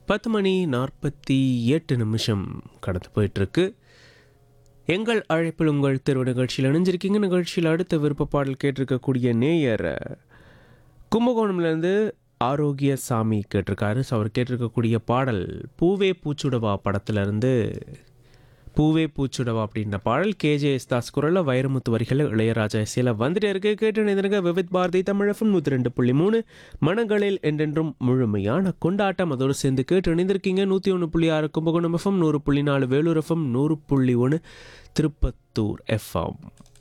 பத்து மணி நாற்பத்தி எட்டு நிமிஷம் கடந்து போயிட்டுருக்கு எங்கள் அழைப்பில் உங்கள் தேர்வு நிகழ்ச்சியில் இணைஞ்சிருக்கீங்க நிகழ்ச்சியில் அடுத்த விருப்ப பாடல் கேட்டிருக்கக்கூடிய நேயர் கும்பகோணம்லேருந்து ஆரோக்கிய சாமி கேட்டிருக்காரு ஸோ அவர் கேட்டிருக்கக்கூடிய பாடல் பூவே பூச்சுடவா படத்துலேருந்து பூவே பூச்சுடவா அப்படின்ற பாடல் கேஜே தாஸ் குரலில் வைரமுத்து வரிகள் இளையராஜா இசையில் வந்துட்டே இருக்கு கேட்டு நினைந்திருங்க விவித் பாரதி தமிழகம் நூற்றி ரெண்டு புள்ளி மூணு மனங்களில் என்றென்றும் முழுமையான கொண்டாட்டம் அதோடு சேர்ந்து கேட்டு இணைந்திருக்கீங்க நூற்றி ஒன்று புள்ளி ஆறு கும்பகோணம் எஃப்எம் நூறு புள்ளி நாலு வேலூர் எஃப்எம் நூறு புள்ளி ஒன்று திருப்பத்தூர் எஃப்எம்